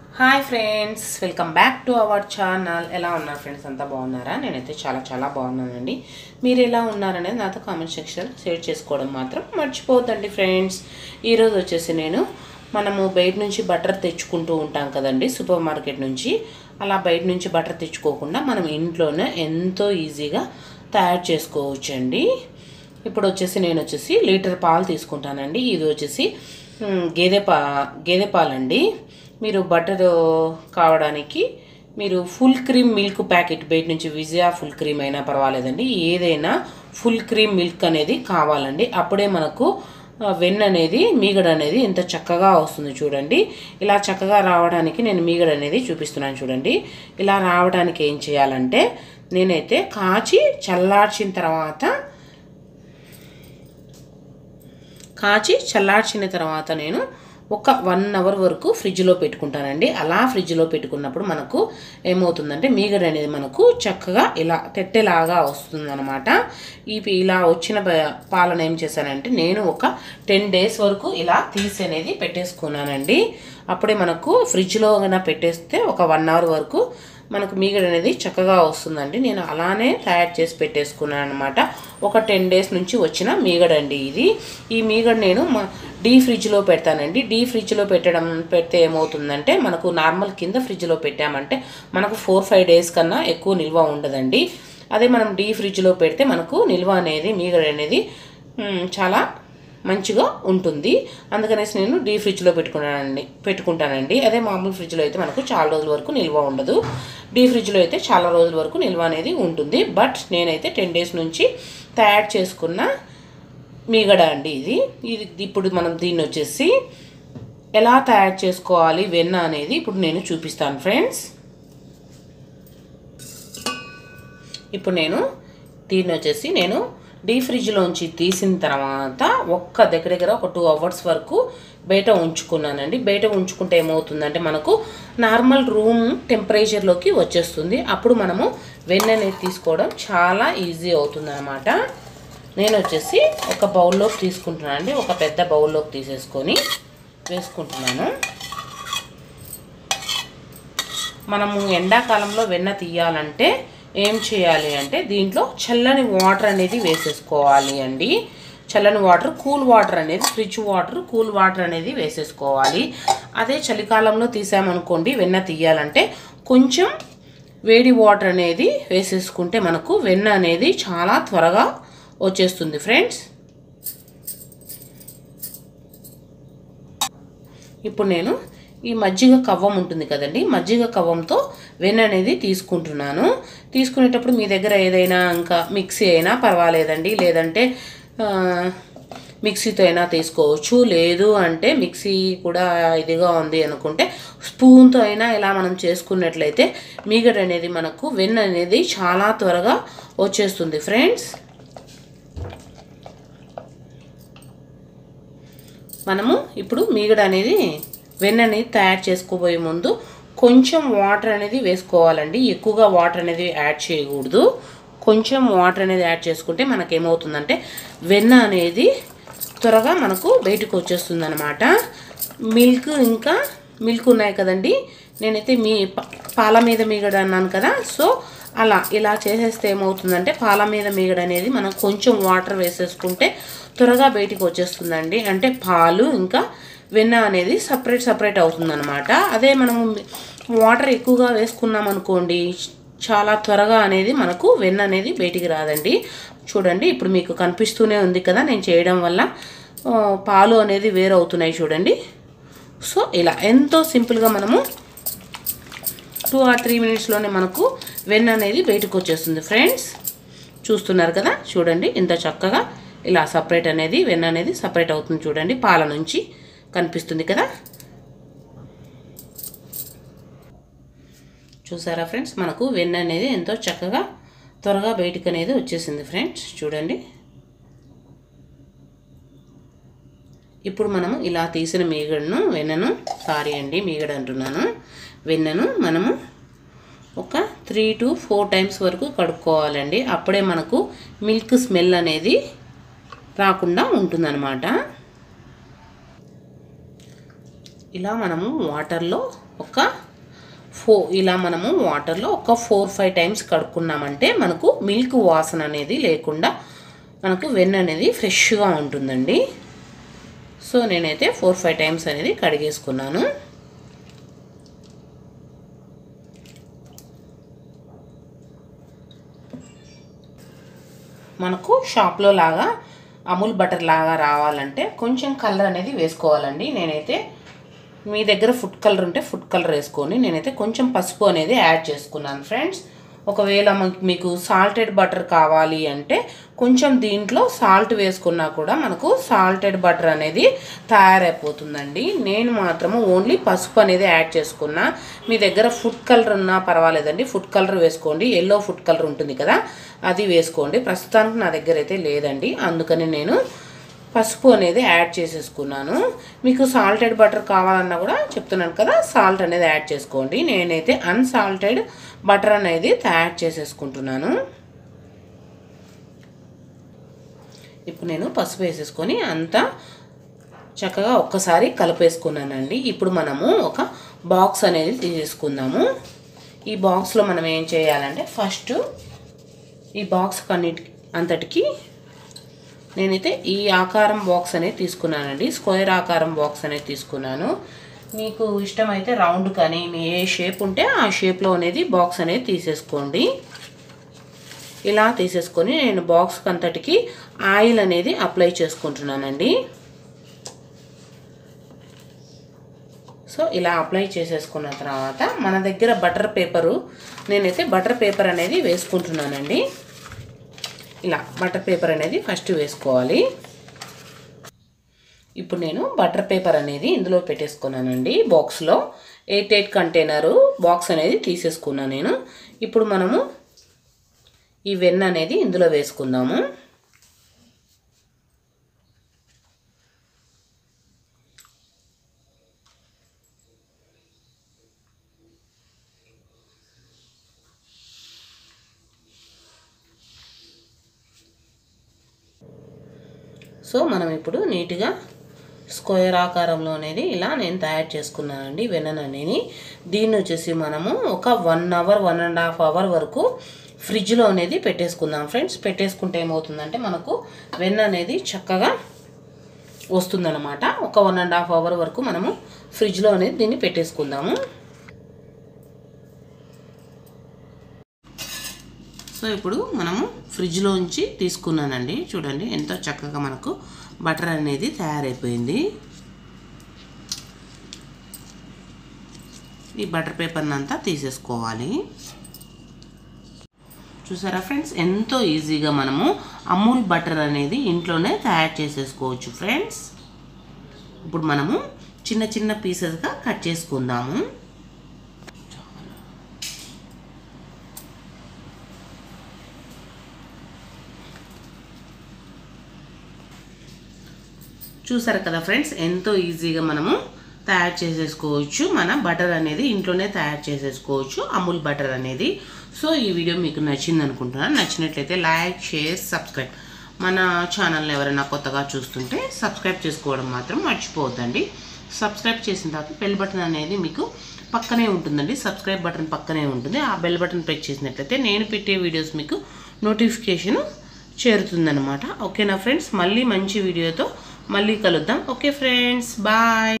hi friends welcome back to our channel ఎలా ఉన్నారు friends అంతా బాగున్నారా నేనైతే చాలా చాలా బాగున్నానండి మీరు ఎలా ఉన్నారనేది నాతో కామెంట్ సెక్షన్ షేర్ చేసుకోవడం మాత్రం మర్చిపోవద్దండి ఫ్రెండ్స్ ఈరోజు వచ్చేసి నేను మనము బయట నుంచి బటర్ తెచ్చుకుంటూ ఉంటాం కదండి సూపర్ మార్కెట్ నుంచి అలా బయట నుంచి బటర్ తెచ్చుకోకుండా మనం ఇంట్లోనే ఎంతో ఈజీగా తయారు చేసుకోవచ్చండి ఇప్పుడు వచ్చేసి నేను వచ్చేసి లీటర్ పాలు తీసుకుంటానండి ఇది వచ్చేసి మ్, గేదె పా గేదె పాలండి మీరు బటర్ కావడానికి మీరు ఫుల్ క్రీమ్ మిల్క్ ప్యాకెట్ బయట నుంచి విజయ ఫుల్ క్రీమ్ అయినా పర్వాలేదండి ఏదైనా ఫుల్ క్రీమ్ మిల్క్ అనేది కావాలండి అప్పుడే మనకు ఆ, వెన్న అనేది మీగడ అనేది ఎంత చక్కగా వస్తుంది చూడండి ఇలా చక్కగా రావడానికి నేను మీగడ అనేది చూపిస్తున్నాను చూడండి ఇలా రావడానికి ఏం చేయాలంటే నేనైతే కాచి చల్లార్చిన తర్వాత కాచి చల్లార్చిన తర్వాత నేను ఒక వన్ అవర్ వరకు ఫ్రిడ్జ్లో పెట్టుకుంటానండి అలా ఫ్రిడ్జ్లో పెట్టుకున్నప్పుడు మనకు ఏమవుతుందంటే మీగడ అనేది మనకు చక్కగా ఇలా తెట్టెలాగా వస్తుందన్నమాట ఈ పి- ఇలా వచ్చిన ప- పాలను ఏం చేశానంటే నేను ఒక టెన్ డేస్ వరకు ఇలా తీసి అనేది పెట్టేసుకున్నానండి అప్పుడే మనకు ఫ్రిడ్జ్లో కన్నా పెట్టేస్తే ఒక వన్ అవర్ వరకు మనకు మీగడ అనేది చక్కగా వస్తుందండి నేను అలానే తయారు చేసి పెట్టేసుకున్నాను అనమాట ఒక టెన్ డేస్ నుంచి వచ్చిన మీగడ అండి ఇది ఈ మీగడ నేను మా డీ ఫ్రిడ్జ్లో పెడతానండి డీ ఫ్రిడ్జ్లో పెట్టడం పెడితే ఏమవుతుందంటే మనకు నార్మల్ కింద ఫ్రిడ్జ్లో పెట్టామంటే మనకు ఫోర్ ఫైవ్ డేస్ కన్నా ఎక్కువ నిల్వ ఉండదండి అదే మనం డీ ఫ్రిడ్జ్లో పెడితే మనకు నిల్వ అనేది మీగడ అనేది మ్, చాలా మంచిగా ఉంటుంది అందుకనేసి నేను డీ ఫ్రిడ్జ్లో పెట్టుకున్నానండి పెట్టుకుంటానండి అదే మామూలు ఫ్రిడ్జ్లో అయితే మనకు చాలా రోజుల వరకు నిల్వ ఉండదు డీ ఫ్రిడ్జ్లో అయితే చాలా రోజుల వరకు నిల్వ అనేది ఉంటుంది బట్ నేనైతే టెన్ డేస్ నుంచి తయారు చేసుకున్న మీగడ అండి ఇది ఇది ఇప్పుడు మనం దీన్ని వచ్చేసి ఎలా తయారు చేసుకోవాలి వెన్న అనేది ఇప్పుడు నేను చూపిస్తాను ఫ్రెండ్స్ ఇప్పుడు నేను దీన్ని వచ్చేసి నేను డీ ఫ్రిడ్జ్లోంచి తీసిన తర్వాత ఒక్క దగ్గర దగ్గర ఒక టూ అవర్స్ వరకు బయట ఉంచుకున్నానండి బయట ఉంచుకుంటే ఏమవుతుందంటే మనకు నార్మల్ రూమ్ టెంపరేచర్లోకి వచ్చేస్తుంది అప్పుడు మనము వెన్న అనేది తీసుకోవడం చాలా ఈజీ అవుతుంది అనమాట నేను వచ్చేసి ఒక బౌల్లోకి తీసుకుంటున్నాను అండి ఒక పెద్ద బౌల్లోకి తీసేసుకొని వేసుకుంటున్నాను మనము ఎండాకాలంలో వెన్న తీయాలంటే ఏం చేయాలి అంటే దీంట్లో చల్లని వాటర్ అనేది వేసేసుకోవాలి అండి చల్లని వాటర్ కూల్ వాటర్ అనేది ఫ్రిడ్జ్ వాటర్ కూల్ వాటర్ అనేది వేసేసుకోవాలి అదే చలికాలంలో తీసామనుకోండి వెన్న తీయాలంటే కొంచెం వేడి వాటర్ అనేది వేసేసుకుంటే మనకు వెన్న అనేది చాలా త్వరగా వచ్చేస్తుంది ఫ్రెండ్స్ ఇప్పుడు నేను ఈ మజ్జిగ కవ్వం ఉంటుంది కదండి మజ్జిగ కవ్వంతో వెన్న అనేది తీసుకుంటున్నాను తీసుకునేటప్పుడు మీ దగ్గర ఏదైనా ఇంకా మిక్సీ అయినా పర్వాలేదండి లేదంటే ఆ, మిక్సీతో అయినా తీసుకోవచ్చు లేదు అంటే మిక్సీ కూడా ఇదిగా ఉంది అనుకుంటే స్పూన్తో అయినా ఇలా మనం చేసుకున్నట్లయితే మీగడ అనేది మనకు వెన్న అనేది చాలా త్వరగా వచ్చేస్తుంది ఫ్రెండ్స్ మనము ఇప్పుడు మీగడ అనేది వెన్న అనేది తయారు చేసుకోబోయే ముందు కొంచెం వాటర్ అనేది వేసుకోవాలండి ఎక్కువగా వాటర్ అనేది యాడ్ చేయకూడదు కొంచెం వాటర్ అనేది యాడ్ చేసుకుంటే మనకు ఏమవుతుందంటే వెన్న అనేది త్వరగా మనకు బయటకు వచ్చేస్తుంది అనమాట మిల్క్ ఇంకా మిల్క్ ఉన్నాయి కదండి నేనైతే మీ ప- పాల మీద మీగడ అన్నాను కదా సో అలా ఇలా చేసేస్తే ఏమవుతుందంటే పాల మీద మీగడ అనేది మనం కొంచెం వాటర్ వేసేసుకుంటే త్వరగా బయటికి వచ్చేస్తుందండి అంటే పాలు ఇంకా వెన్న అనేది సపరేట్ సపరేట్ అవుతుందన్నమాట అదే మనము వాటర్ ఎక్కువగా వేసుకున్నాం అనుకోండి చాలా త్వరగా అనేది మనకు వెన్న అనేది బయటికి రాదండి చూడండి ఇప్పుడు మీకు కనిపిస్తూనే ఉంది కదా నేను చేయడం వల్ల ఆ, పాలు అనేది వేరవుతున్నాయి చూడండి సో ఇలా ఎంతో సింపుల్గా మనము టూ ఆర్ త్రీ మినిట్స్లోనే మనకు వెన్న అనేది బయటకు వచ్చేస్తుంది ఫ్రెండ్స్ చూస్తున్నారు కదా చూడండి ఇంత చక్కగా ఇలా సపరేట్ అనేది వెన్న అనేది సపరేట్ అవుతుంది చూడండి పాల నుంచి కనిపిస్తుంది కదా చూసారా ఫ్రెండ్స్ మనకు వెన్న అనేది ఎంతో చక్కగా త్వరగా బయటకు అనేది వచ్చేసింది ఫ్రెండ్స్ చూడండి ఇప్పుడు మనము ఇలా తీసిన మీగడను వెన్నను సారీ అండి మీగడ అంటున్నాను వెన్నను మనము ఒక త్రీ టు ఫోర్ టైమ్స్ వరకు కడుక్కోవాలండి అప్పుడే మనకు మిల్క్ స్మెల్ అనేది రాకుండా ఉంటుందన్నమాట ఇలా మనము వాటర్లో ఒక ఫో ఇలా మనము వాటర్లో ఒక ఫోర్ ఫైవ్ టైమ్స్ కడుక్కున్నామంటే మనకు మిల్క్ వాసన అనేది లేకుండా మనకు వెన్న అనేది ఫ్రెష్గా ఉంటుందండి సో నేనైతే ఫోర్ ఫైవ్ టైమ్స్ అనేది కడిగేసుకున్నాను మనకు షాప్లో లాగా అమూల్ బటర్ లాగా రావాలంటే కొంచెం కలర్ అనేది వేసుకోవాలండి నేనైతే మీ దగ్గర ఫుడ్ కలర్ ఉంటే ఫుడ్ కలర్ వేసుకొని నేనైతే కొంచెం పసుపు అనేది యాడ్ చేసుకున్నాను ఫ్రెండ్స్ ఒకవేళ మనకి మీకు సాల్టెడ్ బటర్ కావాలి అంటే కొంచెం దీంట్లో సాల్ట్ వేసుకున్నా కూడా మనకు సాల్టెడ్ బటర్ అనేది తయారైపోతుందండి నేను మాత్రము ఓన్లీ పసుపు అనేది యాడ్ చేసుకున్నా మీ దగ్గర ఫుడ్ కలర్ ఉన్నా పర్వాలేదండి ఫుడ్ కలర్ వేసుకోండి ఎల్లో ఫుడ్ కలర్ ఉంటుంది కదా అది వేసుకోండి ప్రస్తుతానికి నా దగ్గర అయితే లేదండి అందుకని నేను పసుపు అనేది యాడ్ చేసేసుకున్నాను మీకు సాల్టెడ్ బటర్ కావాలన్నా కూడా చెప్తున్నాను కదా సాల్ట్ అనేది యాడ్ చేసుకోండి నేనైతే అన్సాల్టెడ్ బటర్ అనేది తయారు చేసేసుకుంటున్నాను ఇప్పుడు నేను పసుపు వేసేసుకొని అంతా చక్కగా ఒక్కసారి కలిపేసుకున్నానండి ఇప్పుడు మనము ఒక బాక్స్ అనేది తీసేసుకుందాము ఈ బాక్స్లో మనం ఏం చేయాలంటే ఫస్ట్ ఈ బాక్స్ కన్నిటి అంతటికి నేనైతే ఈ ఆకారం బాక్స్ అనేది తీసుకున్నానండి స్క్వేర్ ఆకారం బాక్స్ అనేది తీసుకున్నాను మీకు ఇష్టమైతే రౌండ్ కానీ మీ ఏ షేప్ ఉంటే ఆ షేప్లో అనేది బాక్స్ అనేది తీసేసుకోండి ఇలా తీసేసుకొని నేను బాక్స్ అంతటికి ఆయిల్ అనేది అప్లై చేసుకుంటున్నానండి సో ఇలా అప్లై చేసేసుకున్న తర్వాత మన దగ్గర బటర్ పేపరు నేనైతే బటర్ పేపర్ అనేది వేసుకుంటున్నానండి ఇలా బటర్ పేపర్ అనేది ఫస్ట్ వేసుకోవాలి ఇప్పుడు నేను బటర్ పేపర్ అనేది ఇందులో పెట్టేసుకున్నానండి బాక్స్లో ఎయిట్ ఎయిట్ కంటైనరు బాక్స్ అనేది తీసేసుకున్నాను నేను ఇప్పుడు మనము ఈ వెన్న అనేది ఇందులో వేసుకుందాము సో మనం ఇప్పుడు నీట్గా స్క్వేర్ ఆకారంలో అనేది ఇలా నేను తయారు చేసుకున్నానండి వెన్నన్ అనేది దీన్ని వచ్చేసి మనము ఒక one hour one and half hour వరకు ఫ్రిడ్జ్లో అనేది పెట్టేసుకుందాం ఫ్రెండ్స్ పెట్టేసుకుంటే ఏమవుతుందంటే మనకు వెన్న అనేది చక్కగా వస్తుందన్నమాట ఒక వన్ అండ్ హాఫ్ అవర్ వరకు మనము ఫ్రిడ్జ్లో అనేది దీన్ని పెట్టేసుకుందాము సో ఇప్పుడు మనము ఫ్రిడ్జ్లోంచి తీసుకున్నానండి చూడండి ఎంతో చక్కగా మనకు బటర్ అనేది తయారైపోయింది ఈ బటర్ పేపర్ని అంతా తీసేసుకోవాలి చూసారా ఫ్రెండ్స్ ఎంతో ఈజీగా మనము అమూల్ బటర్ అనేది ఇంట్లోనే తయారు చేసేసుకోవచ్చు ఫ్రెండ్స్ ఇప్పుడు మనము చిన్న చిన్న పీసెస్గా కట్ చేసుకుందాము చూసారు కదా ఫ్రెండ్స్ ఎంతో ఈజీగా మనము తయారు చేసేసుకోవచ్చు మన బటర్ అనేది ఇంట్లోనే తయారు చేసేసుకోవచ్చు అమూల్ బటర్ అనేది సో ఈ వీడియో మీకు నచ్చింది అనుకుంటున్నాను నచ్చినట్లయితే లైక్ షేర్ సబ్స్క్రైబ్ మన ఛానల్ని ఎవరైనా కొత్తగా చూస్తుంటే సబ్స్క్రైబ్ చేసుకోవడం మాత్రం మర్చిపోవద్దండి సబ్స్క్రైబ్ చేసిన తర్వాత బెల్ బటన్ అనేది మీకు పక్కనే ఉంటుందండి సబ్స్క్రైబ్ బటన్ పక్కనే ఉంటుంది ఆ బెల్ బటన్ ప్రెస్ చేసినట్లయితే నేను పెట్టే వీడియోస్ మీకు నోటిఫికేషన్ చేరుతుందనమాట ఓకేనా ఫ్రెండ్స్ మళ్ళీ మంచి వీడియోతో మళ్ళీ కలుద్దాం ఓకే ఫ్రెండ్స్ బాయ్